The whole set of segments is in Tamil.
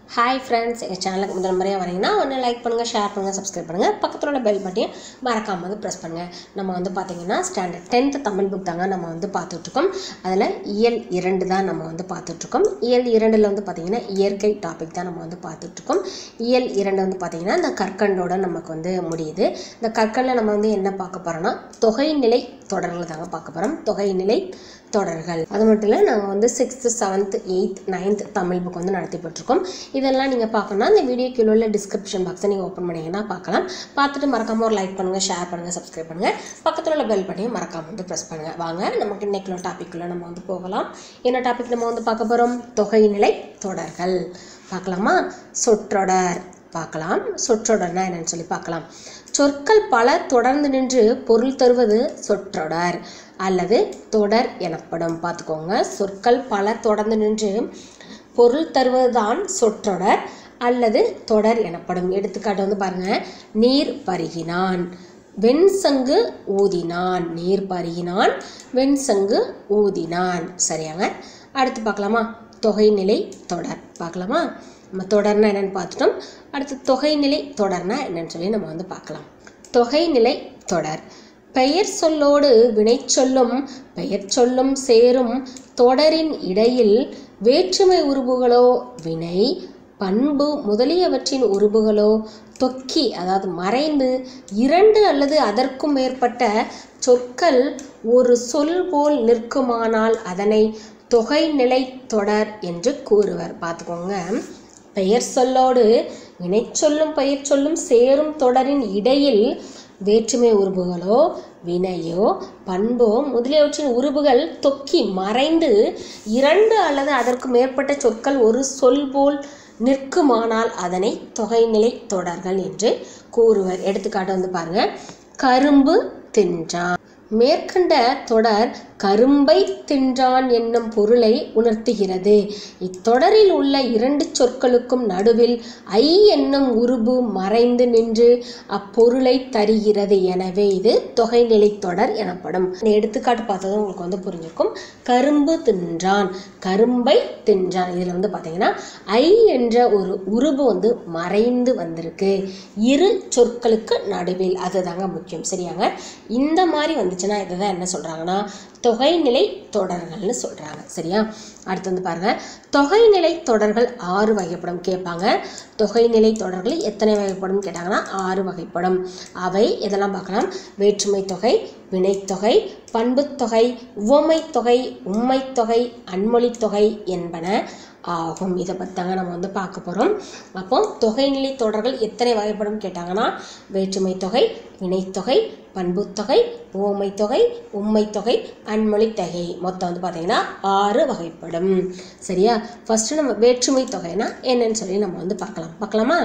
ஹாய் ஃப்ரெண்ட்ஸ் எங்கள் சேனலுக்கு முதல் முறையாக வரீங்கன்னா ஒன்று லைக் பண்ணுங்கள் ஷேர் பண்ணுங்கள் சப்ஸ்கிரைப் பண்ணுங்கள் பக்கத்தில் உள்ள பெல் பட்டியை மறக்காமல் வந்து ப்ரெஸ் பண்ணுங்கள் நம்ம வந்து பார்த்தீங்கன்னா ஸ்டாண்டர்ட் டென்த் தமிழ் புக் தாங்க நம்ம வந்து பார்த்துட்ருக்கோம் அதில் இயல் இரண்டு தான் நம்ம வந்து பார்த்துட்ருக்கோம் இயல் இரண்டில் வந்து பார்த்தீங்கன்னா இயற்கை டாபிக் தான் நம்ம வந்து பார்த்துட்ருக்கோம் இயல் இரண்டு வந்து பார்த்தீங்கன்னா இந்த கற்கண்டோட நமக்கு வந்து முடியுது இந்த கற்கண்டில் நம்ம வந்து என்ன பார்க்க போகிறோம்னா தொகைநிலை தொடர்கள் தாங்க பார்க்க போகிறோம் தொகைநிலை தொடர்கள் அது மட்டும் இல்லை நாங்கள் வந்து sixth seventh eighth ninth Tamil book வந்து நடத்தி போட்டிருக்கோம் இதெல்லாம் நீங்கள் பார்க்கணும்னா இந்த வீடியோ கீழே உள்ள டிஸ்கிரிப்ஷன் பாக்ஸை நீங்கள் ஓப்பன் பண்ணிங்கன்னா பார்க்கலாம் பார்த்துட்டு மறக்காமல் ஒரு லைக் பண்ணுங்கள் ஷேர் பண்ணுங்கள் சப்ஸ்கிரைப் பண்ணுங்கள் பக்கத்தில் உள்ள பெல் பட்டையும் மறக்காமல் வந்து ப்ரெஸ் பண்ணுங்கள் வாங்க நமக்கு இன்னைக்குள்ள டாப்பிக்குள்ளே நம்ம வந்து போகலாம் என்ன டாபிக் நம்ம வந்து பார்க்க போகிறோம் தொகைநிலை தொடர்கள் பார்க்கலாமா சொற்றொடர் பார்க்கலாம் சொற்றொடர்னா என்னன்னு சொல்லி பார்க்கலாம் சொற்கள் பல தொடர்ந்து நின்று பொருள் தருவது சொற்றொடர் அல்லது தொடர் எனப்படும் பார்த்துக்கோங்க சொற்கள் பல தொடர்ந்து நின்று பொருள் தருவதுதான் சொற்றொடர் அல்லது தொடர் எனப்படும் எடுத்துக்காட்டு வந்து பாருங்க நீர் பருகினான் வெண்சங்கு ஊதினான் நீர் பருகினான் வெண்சங்கு ஊதினான் சரியாங்க அடுத்து பார்க்கலாமா தொகைநிலை தொடர் பார்க்கலாமா நம்ம தொடர்னா என்னென்னு பார்த்துட்டோம் அடுத்து தொகைநிலை தொடர்னா என்னன்னு சொல்லி நம்ம வந்து பார்க்கலாம் தொகைநிலை தொடர் பெயர் சொல்லோடு வினைச்சொல்லும் பெயர் சொல்லும் சேரும் தொடரின் இடையில் வேற்றுமை உருபுகளோ வினை பண்பு முதலியவற்றின் உருபுகளோ தொக்கி அதாவது மறைந்து இரண்டு அல்லது அதற்கும் மேற்பட்ட சொற்கள் ஒரு சொல் போல் நிற்குமானால் அதனை தொகைநிலை தொடர் என்று கூறுவர் பார்த்துக்கோங்க பெயர் சொல்லோடு வினைச்சொல்லும் பெயர் சொல்லும் சேரும் தொடரின் இடையில் வேற்றுமை உருபுகளோ வினையோ பண்போ முதலியவற்றின் உருபுகள் தொக்கி மறைந்து இரண்டு அல்லது அதற்கு மேற்பட்ட சொற்கள் ஒரு சொல் போல் நிற்குமானால் அதனை தொகைநிலை தொடர்கள் என்று கூறுவர் எடுத்துக்காட்டு வந்து பாருங்க கரும்பு தின்றான் மேற்கண்ட தொடர் கரும்பை தின்றான் என்னும் பொருளை உணர்த்துகிறது இத்தொடரில் உள்ள இரண்டு சொற்களுக்கும் நடுவில் ஐ என்னும் உருபு மறைந்து நின்று அப்பொருளை தருகிறது எனவே இது தொகைநிலை தொடர் எனப்படும் இந்த எடுத்துக்காட்டு பார்த்தது உங்களுக்கு வந்து புரிஞ்சிருக்கும் கரும்பு தின்றான் கரும்பை தின்றான் இதில் வந்து பார்த்தீங்கன்னா ஐ என்ற ஒரு உருபு வந்து மறைந்து வந்திருக்கு இரு சொற்களுக்கு நடுவில் அதுதாங்க முக்கியம் சரியாங்க இந்த மாதிரி வந்துச்சுன்னா இதை தான் என்ன சொல்கிறாங்கன்னா தொகைநிலை தொடர்கள்னு சொல்கிறாங்க சரியா அடுத்து வந்து பாருங்கள் தொகைநிலை தொடர்கள் ஆறு வகைப்படும் கேட்பாங்க தொகைநிலை தொடர்கள் எத்தனை வகைப்படும் கேட்டாங்கன்னா ஆறு வகைப்படும் அவை எதெல்லாம் பார்க்கலாம் வேற்றுமை தொகை வினைத்தொகை பண்புத்தொகை உவமைத்தொகை உம்மைத்தொகை அன்மொழித்தொகை என்பன ஆகும் இதை பற்றி தாங்க நம்ம வந்து பார்க்க போகிறோம் அப்போ தொகைநிலை தொடர்கள் எத்தனை வகைப்படும் கேட்டாங்கன்னா வேற்றுமை தொகை வினைத்தொகை பண்புத்தொகை ஓமைத்தொகை உம்மைத்தொகை அன்மொழித்தொகை மொத்தம் வந்து பார்த்தீங்கன்னா ஆறு வகைப்படும் சரியா ஃபஸ்ட்டு நம்ம வேற்றுமை தொகைனா என்னன்னு சொல்லி நம்ம வந்து பார்க்கலாம் பார்க்கலாமா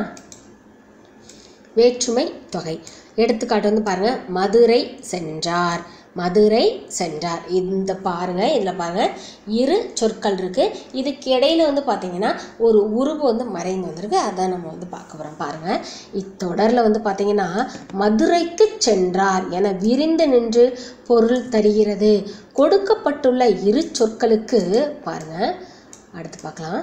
வேற்றுமை தொகை எடுத்துக்காட்டு வந்து பாருங்கள் மதுரை சென்றார் மதுரை சென்றார் இந்த பாருங்க இதில் பாருங்க இரு சொற்கள் இருக்கு இதுக்கு இடையில வந்து பார்த்தீங்கன்னா ஒரு உருவு வந்து மறைந்து வந்திருக்கு அதான் நம்ம வந்து பார்க்க போகிறோம் பாருங்க இத்தொடரில் வந்து பார்த்தீங்கன்னா மதுரைக்கு சென்றார் என விரிந்து நின்று பொருள் தருகிறது கொடுக்கப்பட்டுள்ள இரு சொற்களுக்கு பாருங்க அடுத்து பார்க்கலாம்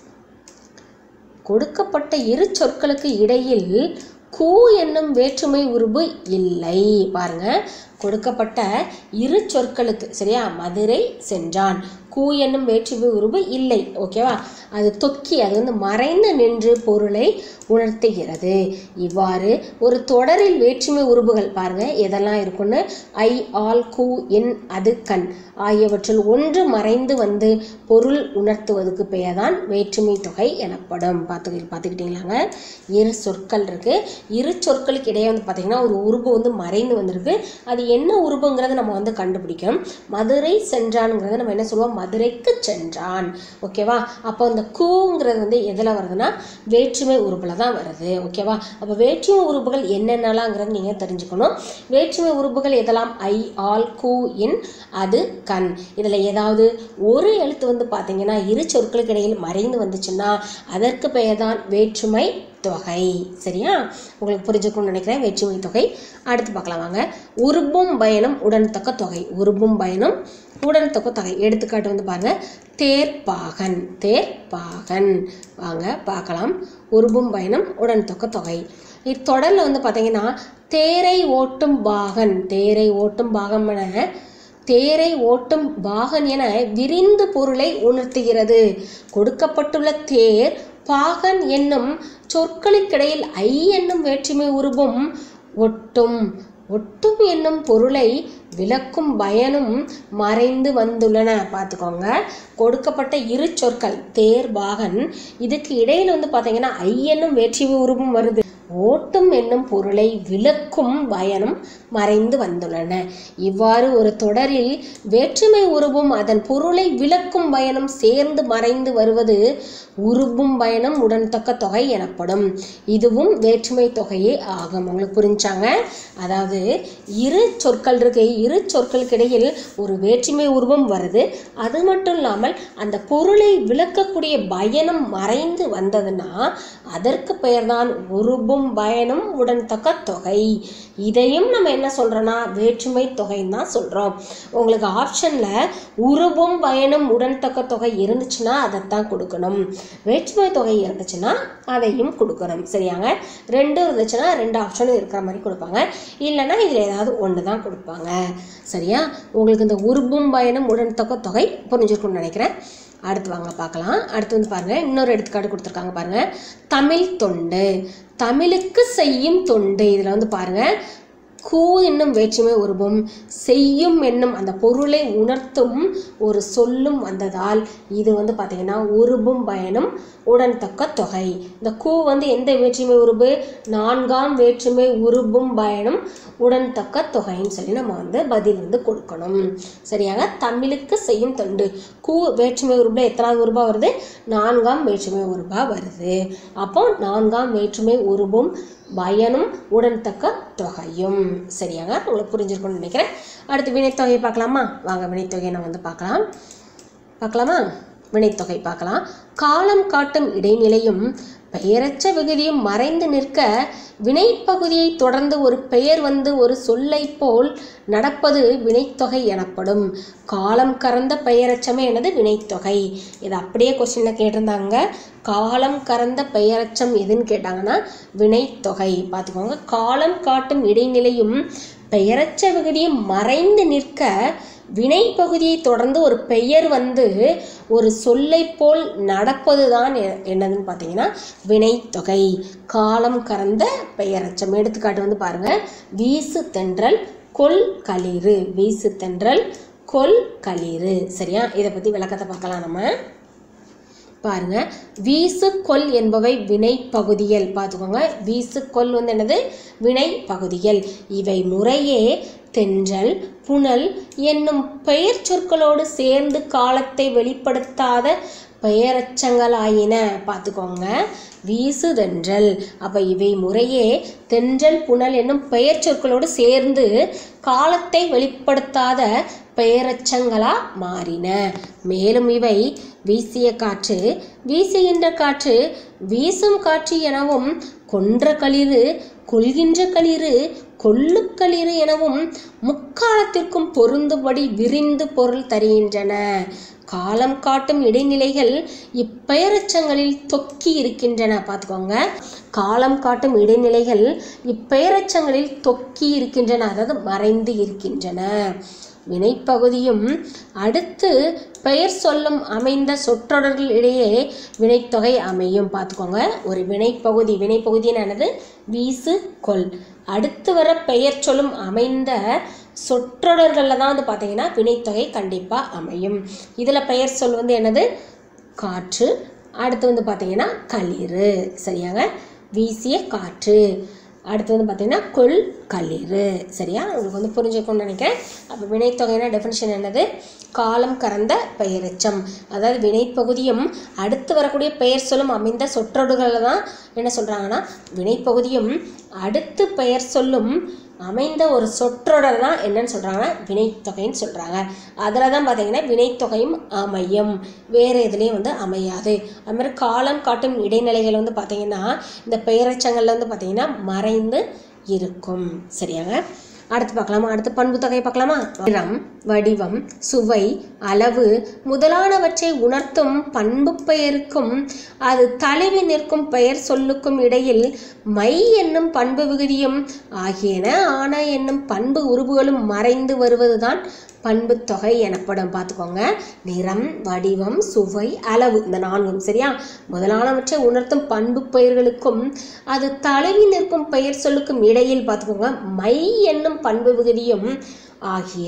கொடுக்கப்பட்ட இரு சொற்களுக்கு இடையில் கூ என்னும் வேற்றுமை உருபு இல்லை பாருங்க கொடுக்கப்பட்ட இரு சொற்களுக்கு சரியா மதுரை சென்றான் கூ என்னும் வேற்றுமை உருவு இல்லை ஓகேவா அது தொக்கி அது வந்து மறைந்து நின்று பொருளை உணர்த்துகிறது இவ்வாறு ஒரு தொடரில் வேற்றுமை உருபுகள் பாருங்க எதெல்லாம் இருக்குன்னு ஐ ஆல் கூ என் அது கண் ஆகியவற்றில் ஒன்று மறைந்து வந்து பொருள் உணர்த்துவதற்கு பெயர் தான் வேற்றுமை தொகை எனப்படும் பார்த்து பார்த்துக்கிட்டீங்களாங்க இரு சொற்கள் இருக்கு இரு சொற்களுக்கு இடையே வந்து பார்த்தீங்கன்னா ஒரு உருபு வந்து மறைந்து வந்திருக்கு அது என்ன உருபுங்கிறத நம்ம வந்து கண்டுபிடிக்கணும் மதுரை சென்றான்ங்கிறத நம்ம என்ன சொல்லுவோம் மதுரைக்கு சென்றான் ஓகேவா அப்போ அந்த கூங்கிறது வந்து எதில் வருதுன்னா வேற்றுமை உறுப்பில் தான் வருது ஓகேவா அப்போ வேற்றுமை உறுப்புகள் என்னென்னலாங்கிறது நீங்கள் தெரிஞ்சுக்கணும் வேற்றுமை உறுப்புகள் எதெல்லாம் ஐ ஆல் கூ இன் அது கண் இதில் ஏதாவது ஒரு எழுத்து வந்து பார்த்தீங்கன்னா இரு சொற்களுக்கு இடையில் மறைந்து வந்துச்சுன்னா அதற்கு பெயர் தான் வேற்றுமை தொகை சரியா உங்களுக்கு புரிஞ்சுக்கணும்னு நினைக்கிறேன் வேற்றுமை தொகை அடுத்து பார்க்கலாம் வாங்க உருபும் பயனும் உடன்தக்க தொகை உருபும் பயனும் உடன்தக்க தொகை எடுத்துக்காட்டு வந்து பாருங்க தேர்ப்பாகன் தேர்ப்பாகன் வாங்க பார்க்கலாம் உருபும் பயனும் உடன்தக்க தொகை இத்தொடரில் வந்து பார்த்தீங்கன்னா தேரை ஓட்டும் பாகன் தேரை ஓட்டும் பாகம் என தேரை ஓட்டும் பாகன் என விரிந்து பொருளை உணர்த்துகிறது கொடுக்கப்பட்டுள்ள தேர் பாகன் என்னும் சொற்களுக்கிடையில் ஐ என்னும் வேற்றுமை உருவும் ஒட்டும் ஒட்டும் என்னும் பொருளை விளக்கும் பயனும் மறைந்து வந்துள்ளன பார்த்துக்கோங்க கொடுக்கப்பட்ட இரு சொற்கள் தேர் பாகன் இதுக்கு இடையில வந்து பார்த்தீங்கன்னா ஐ என்னும் வேற்றுமை உருவும் வருது ஓட்டும் என்னும் பொருளை விளக்கும் பயனும் மறைந்து வந்துள்ளன இவ்வாறு ஒரு தொடரில் வேற்றுமை உருவும் அதன் பொருளை விளக்கும் பயனும் சேர்ந்து மறைந்து வருவது உருவும் பயனும் உடன்தக்க தொகை எனப்படும் இதுவும் வேற்றுமை தொகையே ஆகும் உங்களுக்கு புரிஞ்சாங்க அதாவது இரு சொற்கள் இருக்கு இரு சொற்களுக்கு இடையில் ஒரு வேற்றுமை உருவம் வருது அது மட்டும் இல்லாமல் அந்த பொருளை விளக்கக்கூடிய பயனும் மறைந்து வந்ததுன்னா அதற்கு பெயர்தான் உருபும் பயனும் உடன்தக்க தொகை இதையும் நம்ம என்ன சொல்றோம்னா வேற்றுமை தொகைன்னு தான் சொல்றோம் உங்களுக்கு ஆப்ஷன்ல உருபும் பயனும் உடன்தக்க தொகை இருந்துச்சுன்னா அதைத்தான் கொடுக்கணும் வேற்றுமை தொகை இருந்துச்சுன்னா அதையும் கொடுக்கணும் சரியாங்க ரெண்டு இருந்துச்சுன்னா ரெண்டு ஆப்ஷனும் இருக்கிற மாதிரி கொடுப்பாங்க இல்லைன்னா இதில் ஏதாவது ஒன்று தான் கொடுப்பாங்க சரியா உங்களுக்கு இந்த உருபும் பயனும் உடன்தக்க தொகை புரிஞ்சிருக்கும்னு நினைக்கிறேன் அடுத்து வாங்க பார்க்கலாம் அடுத்து வந்து பாருங்க இன்னொரு எடுத்துக்காட்டு கொடுத்துருக்காங்க பாருங்க தமிழ் தொண்டு தமிழுக்கு செய்யும் தொண்டு இதில் வந்து பாருங்க கூ என்னும் வேற்றுமை உருவும் செய்யும் என்னும் அந்த பொருளை உணர்த்தும் ஒரு சொல்லும் வந்ததால் இது வந்து பார்த்தீங்கன்னா உருபும் பயனும் உடன்தக்க தொகை இந்த கூ வந்து எந்த வேற்றுமை உருபு நான்காம் வேற்றுமை உருபும் பயனும் உடன்தக்க தொகைன்னு சொல்லி நம்ம வந்து பதில் வந்து கொடுக்கணும் சரியாக தமிழுக்கு செய்யும் தொண்டு கூ வேற்றுமை உருபில் எத்தனாவது உருபா வருது நான்காம் வேற்றுமை உருபா வருது அப்போ நான்காம் வேற்றுமை உருபும் பயனும் உடன்தக்க தொகையும் சரியாங்க உங்களுக்கு புரிஞ்சிருக்கும்னு நினைக்கிறேன் அடுத்து வினைத்தொகையை பார்க்கலாமா வாங்க வினைத்தொகையை நம்ம வந்து பார்க்கலாம் பார்க்கலாமா வினைத்தொகை பார்க்கலாம் காலம் காட்டும் இடைநிலையும் பெயரற்ற விகுதியும் மறைந்து நிற்க வினைப்பகுதியை தொடர்ந்து ஒரு பெயர் வந்து ஒரு சொல்லை போல் நடப்பது வினைத்தொகை எனப்படும் காலம் கறந்த பெயரச்சமே எனது வினைத்தொகை இது அப்படியே கொஸ்டினில் கேட்டிருந்தாங்க காலம் கறந்த பெயரச்சம் எதுன்னு கேட்டாங்கன்னா வினைத்தொகை பார்த்துக்கோங்க காலம் காட்டும் இடைநிலையும் பெயரச்ச விகுதியும் மறைந்து நிற்க வினை பகுதியை தொடர்ந்து ஒரு பெயர் வந்து ஒரு சொல்லை போல் நடப்பது தான் என்னதுன்னு பார்த்தீங்கன்னா வினைத்தொகை காலம் கறந்த பெயரச்சம் எடுத்துக்காட்டு வந்து பாருங்க வீசு தென்றல் கொல் களிறு வீசு தென்றல் கொல் களிறு சரியா இதை பற்றி விளக்கத்தை பார்க்கலாம் நம்ம பாருங்க வீசு கொல் என்பவை வினை பகுதிகள் பார்த்துக்கோங்க வீசு கொல் வந்து என்னது வினை பகுதிகள் இவை முறையே தென்றல் புனல் என்னும் பெயர் சொற்களோடு சேர்ந்து காலத்தை வெளிப்படுத்தாத பெயரச்சங்களாயின பார்த்துக்கோங்க வீசுதென்றல் அப்போ இவை முறையே தென்றல் புனல் என்னும் பெயர் சொற்களோடு சேர்ந்து காலத்தை வெளிப்படுத்தாத பெயரச்சங்களா மாறின மேலும் இவை வீசிய காற்று வீசுகின்ற காற்று வீசும் காற்று எனவும் கொன்ற களிறு கொள்கின்ற களிறு கொள்ளுக்களிறு எனவும் முக்காலத்திற்கும் பொருந்தும்படி விரிந்து பொருள் தருகின்றன காலம் காட்டும் இடைநிலைகள் இப்பெயரச்சங்களில் தொக்கி இருக்கின்றன பார்த்துக்கோங்க காலம் காட்டும் இடைநிலைகள் இப்பெயரச்சங்களில் தொக்கி இருக்கின்றன அதாவது மறைந்து இருக்கின்றன வினைப்பகுதியும் அடுத்து பெயர் சொல்லும் அமைந்த சொற்றொடர்கள் இடையே வினைத்தொகை அமையும் பார்த்துக்கோங்க ஒரு வினைப்பகுதி வினைப்பகுதியானது வீசு கொல் அடுத்து வர பெயர் சொல்லும் அமைந்த சொற்றொடர்களில் தான் வந்து பார்த்தீங்கன்னா வினைத்தொகை கண்டிப்பாக அமையும் இதில் பெயர் சொல் வந்து என்னது காற்று அடுத்து வந்து பார்த்தீங்கன்னா களிறு சரியாங்க வீசிய காற்று அடுத்து வந்து பார்த்தீங்கன்னா கொள் களிறு சரியா உங்களுக்கு வந்து புரிஞ்சுக்கணும்னு நினைக்கிறேன் அப்போ வினைத்தொகைனா டெஃபினிஷன் என்னது காலம் கறந்த பெயரெச்சம் அதாவது வினைப்பகுதியும் அடுத்து வரக்கூடிய பெயர் சொல்லும் அமைந்த சொற்றொடுகளில் தான் என்ன சொல்கிறாங்கன்னா வினைப்பகுதியும் அடுத்து பெயர் சொல்லும் அமைந்த ஒரு சொற்றொடர் தான் என்னன்னு சொல்கிறாங்கன்னா வினைத்தொகைன்னு சொல்கிறாங்க அதில் தான் பார்த்தீங்கன்னா வினைத்தொகையும் அமையும் வேறு எதுலேயும் வந்து அமையாது அது மாதிரி காலம் காட்டும் இடைநிலைகள் வந்து பார்த்தீங்கன்னா இந்த பெயரச்சங்கள்ல வந்து பார்த்தீங்கன்னா மறைந்து இருக்கும் சரியாங்க அடுத்து பார்க்கலாமா அடுத்து பண்பு தொகை பார்க்கலாமா நிறம் வடிவம் சுவை அளவு முதலானவற்றை உணர்த்தும் பண்பு பெயருக்கும் அது தழுவி நிற்கும் பெயர் சொல்லுக்கும் இடையில் மை என்னும் பண்பு விகுதியும் ஆகியன ஆன என்னும் பண்பு உருபுகளும் மறைந்து வருவதுதான் பண்பு தொகை எனப்படும் பார்த்துக்கோங்க நிறம் வடிவம் சுவை அளவு இந்த நான்கும் சரியா முதலானவற்றை உணர்த்தும் பண்பு பெயர்களுக்கும் அது தழுவி நிற்கும் பெயர் சொல்லுக்கும் இடையில் பார்த்துக்கோங்க மை என்னும் பண்பு விகுதியும் ஆகிய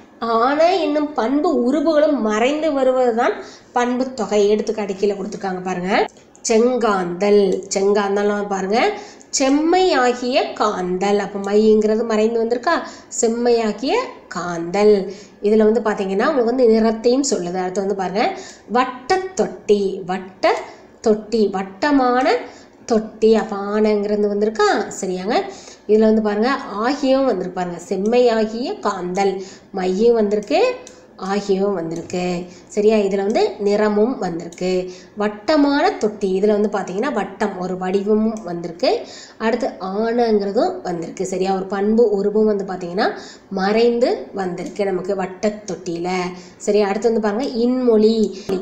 ஆன என்னும் பண்பு உருபுகளும் மறைந்து வருவதுதான் பண்பு தொகை எடுத்துக்காட்டு கீழே கொடுத்துருக்காங்க பாருங்க செங்காந்தல் செங்காந்தல்லாம் பாருங்க செம்மையாகிய காந்தல் அப்போ மைங்கிறது மறைந்து வந்திருக்கா செம்மையாகிய காந்தல் இதில் வந்து பார்த்தீங்கன்னா உங்களுக்கு வந்து நிறத்தையும் சொல்லுது அடுத்து வந்து பாருங்க வட்ட தொட்டி வட்ட தொட்டி வட்டமான தொட்டி அப்போ ஆனைங்கிறது வந்திருக்கா சரியாங்க இதில் வந்து பாருங்க ஆகியவும் வந்திருக்கு பாருங்க செம்மையாகிய காந்தல் மையும் வந்திருக்கு ஆகியவும் வந்திருக்கு சரியா இதில் வந்து நிறமும் வந்திருக்கு வட்டமான தொட்டி இதில் வந்து பார்த்தீங்கன்னா வட்டம் ஒரு வடிவமும் வந்திருக்கு அடுத்து ஆனங்கிறதும் வந்திருக்கு சரியா ஒரு பண்பு உருவம் வந்து பார்த்தீங்கன்னா மறைந்து வந்திருக்கு நமக்கு வட்ட தொட்டியில் சரியா அடுத்து வந்து பாருங்க இன்மொழி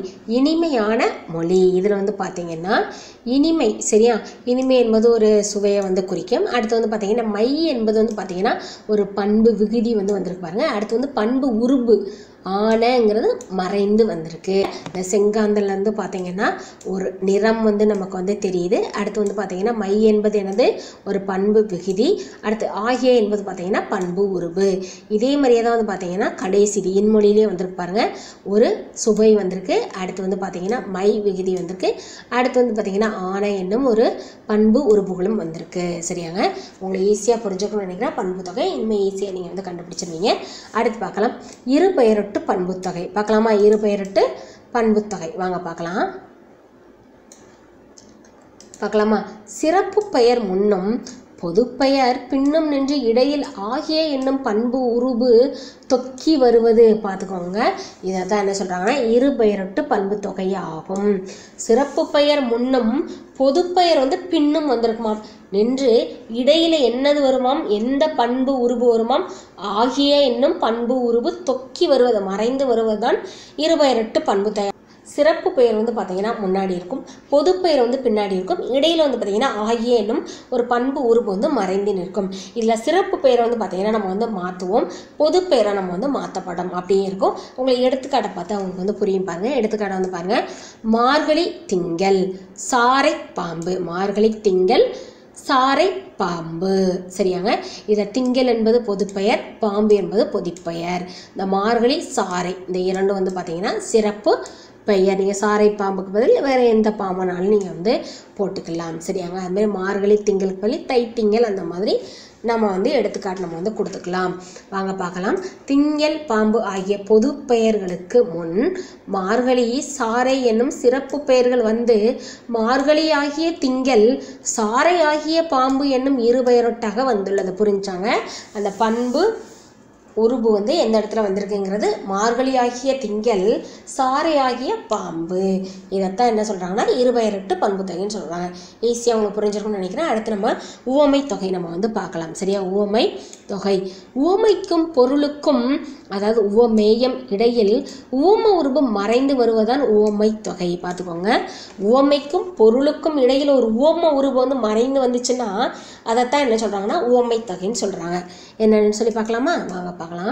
இனிமையான மொழி இதில் வந்து பார்த்தீங்கன்னா இனிமை சரியா இனிமை என்பது ஒரு சுவையை வந்து குறிக்கும் அடுத்து வந்து பார்த்தீங்கன்னா மை என்பது வந்து பார்த்தீங்கன்னா ஒரு பண்பு விகுதி வந்து வந்திருக்கு பாருங்க அடுத்து வந்து பண்பு உருபு ஆனைங்கிறது மறைந்து வந்திருக்கு இந்த செங்காந்தல்ல இருந்து பார்த்தீங்கன்னா ஒரு நிறம் வந்து நமக்கு வந்து தெரியுது அடுத்து வந்து பார்த்தீங்கன்னா மை என்பது என்னது ஒரு பண்பு விகுதி அடுத்து ஆகிய என்பது பார்த்தீங்கன்னா பண்பு உருபு இதே மாதிரியே தான் வந்து பார்த்தீங்கன்னா கடைசி இன்மொழியிலே வந்திருக்கு பாருங்க ஒரு சுவை வந்திருக்கு அடுத்து வந்து பார்த்தீங்கன்னா மை விகுதி வந்திருக்கு அடுத்து வந்து பார்த்தீங்கன்னா ஆணை என்னும் ஒரு பண்பு உறுப்புகளும் வந்திருக்கு சரியாங்க உங்களை ஈஸியாக புரிஞ்சுக்கணும்னு நினைக்கிறேன் பண்பு தொகை இனிமேல் ஈஸியாக நீங்கள் வந்து கண்டுபிடிச்சிருவீங்க அடுத்து பார்க்கலாம் இரு பெயரொட்டு பண்பு தொகை பார்க்கலாமா இரு பெயரொட்டு பண்பு தொகை வாங்க பார்க்கலாம் பார்க்கலாமா சிறப்பு பெயர் முன்னும் பொதுப்பெயர் பின்னும் நின்று இடையில் ஆகிய என்னும் பண்பு உருபு தொக்கி வருவது பார்த்துக்கோங்க இதை தான் என்ன சொல்கிறாங்கன்னா இரு பெயரொட்டு பண்பு தொகை ஆகும் சிறப்பு பெயர் முன்னும் பொதுப்பெயர் வந்து பின்னும் வந்திருக்குமாம் நின்று இடையில என்னது வருமாம் எந்த பண்பு உருபு வருமாம் ஆகிய என்னும் பண்பு உருபு தொக்கி வருவது மறைந்து வருவதுதான் இருபெயரட்டு பண்பு தயார் சிறப்பு பெயர் வந்து பார்த்தீங்கன்னா முன்னாடி இருக்கும் பொது பெயர் வந்து பின்னாடி இருக்கும் இடையில வந்து பார்த்தீங்கன்னா ஆகிய என்னும் ஒரு பண்பு உருவு வந்து மறைந்து நிற்கும் இதில் சிறப்பு பெயரை வந்து பார்த்தீங்கன்னா நம்ம வந்து மாற்றுவோம் பொது பெயரை நம்ம வந்து மாற்றப்படும் அப்படியே இருக்கும் உங்களுக்கு எடுத்துக்காட்டை பார்த்தா உங்களுக்கு வந்து புரியும் பாருங்க எடுத்துக்காட்டை வந்து பாருங்க மார்கழி திங்கள் சாரை பாம்பு மார்கழி திங்கள் சாரை பாம்பு சரியாங்க இதில் திங்கள் என்பது பொதுப்பெயர் பாம்பு என்பது பொதுப்பெயர் இந்த மார்கழி சாரை இந்த இரண்டும் வந்து பார்த்தீங்கன்னா சிறப்பு பெயர் நீங்கள் சாரை பாம்புக்கு பதில் வேறு எந்த பாம்புனாலும் நீங்கள் வந்து போட்டுக்கலாம் சரியாங்க அதுமாதிரி மார்கழி திங்களுக்கு பதில் தை திங்கள் அந்த மாதிரி நம்ம வந்து எடுத்துக்காட்டு நம்ம வந்து கொடுத்துக்கலாம் வாங்க பார்க்கலாம் திங்கள் பாம்பு ஆகிய பொது பெயர்களுக்கு முன் மார்கழி சாரை என்னும் சிறப்பு பெயர்கள் வந்து மார்கழி ஆகிய திங்கள் சாரை ஆகிய பாம்பு என்னும் இரு பெயரொட்டாக வந்துள்ளது புரிஞ்சாங்க அந்த பண்பு உருபு வந்து எந்த இடத்துல வந்திருக்குங்கிறது மார்கழி ஆகிய திங்கள் சாரை ஆகிய பாம்பு இதைத்தான் என்ன சொல்கிறாங்கன்னா இருபெயரெட்டு பண்பு தொகைன்னு சொல்கிறாங்க ஈஸியாக உங்களுக்கு புரிஞ்சிருக்கும்னு நினைக்கிறேன் அடுத்து நம்ம உவமை தொகை நம்ம வந்து பார்க்கலாம் சரியா உவமை தொகை உவமைக்கும் பொருளுக்கும் அதாவது உவமேயம் இடையில் உவம உருபு மறைந்து வருவதுதான் உவமை தொகை பார்த்துக்கோங்க உவமைக்கும் பொருளுக்கும் இடையில் ஒரு உவம உருபு வந்து மறைந்து வந்துச்சுன்னா அதைத்தான் என்ன சொல்கிறாங்கன்னா உவமை தொகைன்னு சொல்கிறாங்க என்னன்னு சொல்லி பார்க்கலாமா வாங்க பார்க்கலாம்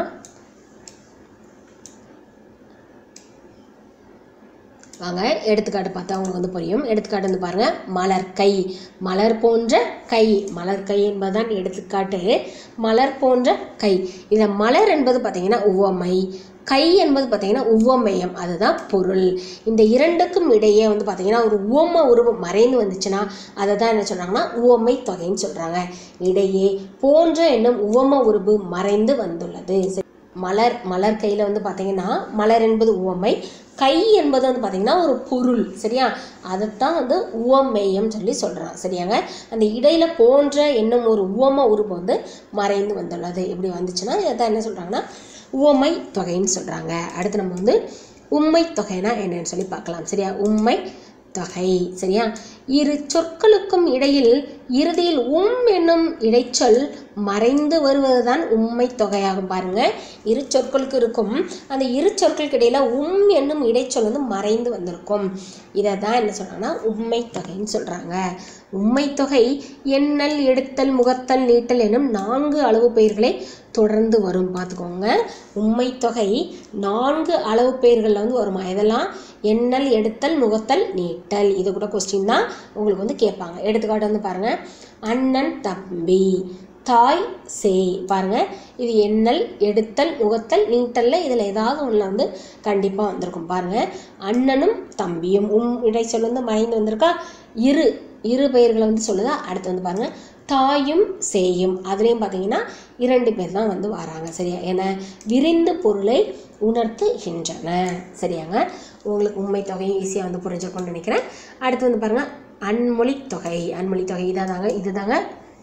வாங்க எடுத்துக்காட்டு பார்த்தா உங்களுக்கு வந்து புரியும் எடுத்துக்காட்டு வந்து பாருங்க மலர் கை மலர் போன்ற கை மலர் கை என்பதுதான் எடுத்துக்காட்டு மலர் போன்ற கை இதில் மலர் என்பது பார்த்தீங்கன்னா உவமை கை என்பது பார்த்தீங்கன்னா உவமேயம் அதுதான் பொருள் இந்த இரண்டுக்கும் இடையே வந்து பார்த்தீங்கன்னா ஒரு உவம உருவம் மறைந்து வந்துச்சுன்னா அதை தான் என்ன சொல்கிறாங்கன்னா உவமை தொகைன்னு சொல்கிறாங்க இடையே போன்ற என்னும் உவம உருவு மறைந்து வந்துள்ளது மலர் மலர் கையில் வந்து பார்த்தீங்கன்னா மலர் என்பது உவமை கை என்பது வந்து பார்த்தீங்கன்னா ஒரு பொருள் சரியா அதைத்தான் வந்து உவமேயம் சொல்லி சொல்கிறான் சரியாங்க அந்த இடையில போன்ற என்னும் ஒரு உவம உறுப்பு வந்து மறைந்து வந்துள்ளது இப்படி வந்துச்சுன்னா இதான் என்ன சொல்கிறாங்கன்னா உவமை தொகைன்னு சொல்கிறாங்க அடுத்து நம்ம வந்து உம்மை தொகைனா என்னன்னு சொல்லி பார்க்கலாம் சரியா உம்மை தொகை சரியா இரு சொற்களுக்கும் இடையில் இறுதியில் உம் என்னும் இடைச்சொல் மறைந்து வருவதுதான் உம்மை தொகையாகும் பாருங்க இரு சொற்களுக்கு இருக்கும் அந்த இரு சொற்களுக்கு இடையில உம் என்னும் இடைச்சொல் வந்து மறைந்து வந்திருக்கும் இதை தான் என்ன சொல்றாங்கன்னா உம்மை தொகைன்னு சொல்றாங்க உம்மை தொகை எண்ணல் எடுத்தல் முகத்தல் நீட்டல் என்னும் நான்கு அளவு பெயர்களை தொடர்ந்து வரும் பார்த்துக்கோங்க உம்மை தொகை நான்கு அளவு பெயர்களில் வந்து வருமா இதெல்லாம் எண்ணல் எடுத்தல் முகத்தல் நீட்டல் இது கூட கொஸ்டின் தான் உங்களுக்கு வந்து கேட்பாங்க எடுத்துக்காட்டு வந்து பாருங்க அண்ணன் தம்பி தாய் சேய் பாருங்க இது எண்ணல் எடுத்தல் முகத்தல் நீட்டல்ல இதில் ஏதாவது ஒன்றில் வந்து கண்டிப்பாக வந்திருக்கும் பாருங்க அண்ணனும் தம்பியும் உம் இடைச்சொல் வந்து மறைந்து வந்திருக்கா இரு இரு பெயர்களை வந்து சொல்லுதா அடுத்து வந்து பாருங்க தாயும் சேயும் அதுலேயும் பார்த்தீங்கன்னா இரண்டு பேர் தான் வந்து வராங்க சரியா ஏன்னா விரிந்து பொருளை உணர்த்துகின்றன சரியாங்க உங்களுக்கு உண்மை தொகையும் ஈஸியாக வந்து புரிஞ்சிருக்கும்னு நினைக்கிறேன் அடுத்து வந்து பாருங்கள் அன்மொழி தொகை அன்மொழி தொகை இதாதாங்க இதுதாங்க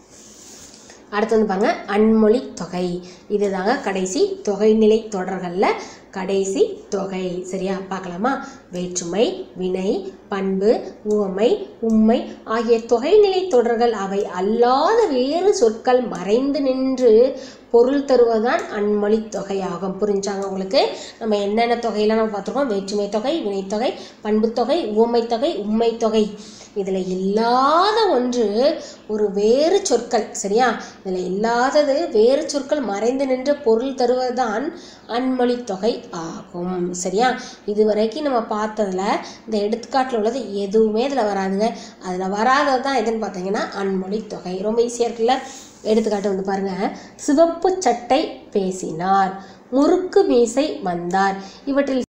அடுத்து வந்து பாருங்க அன்மொழி தொகை இதுதாங்க கடைசி தொகைநிலை தொடர்களில் கடைசி தொகை சரியா பார்க்கலாமா வேற்றுமை வினை பண்பு உவமை உம்மை ஆகிய தொகைநிலை தொடர்கள் அவை அல்லாத வேறு சொற்கள் மறைந்து நின்று பொருள் தருவதுதான் அன்மொழி தொகையாகும் புரிஞ்சாங்க உங்களுக்கு நம்ம என்னென்ன தொகையெல்லாம் நம்ம பார்த்துருக்கோம் வேற்றுமை தொகை வினைத்தொகை பண்புத்தொகை உவமை தொகை உம்மை தொகை இதில் இல்லாத ஒன்று ஒரு வேறு சொற்கள் சரியா இதில் இல்லாதது வேறு சொற்கள் மறைந்து நின்று பொருள் தருவதுதான் அன்மொழி தொகை ஆகும் சரியா இதுவரைக்கும் நம்ம பார்த்ததுல இந்த எடுத்துக்காட்டில் உள்ளது எதுவுமே இதில் வராதுங்க அதில் வராதது தான் எதுன்னு பார்த்தீங்கன்னா அன்மொழி தொகை ரொம்ப ஈஸியாக இருக்குல்ல எடுத்துக்காட்டு வந்து பாருங்க சிவப்பு சட்டை பேசினார் முறுக்கு மீசை வந்தார் இவற்றில்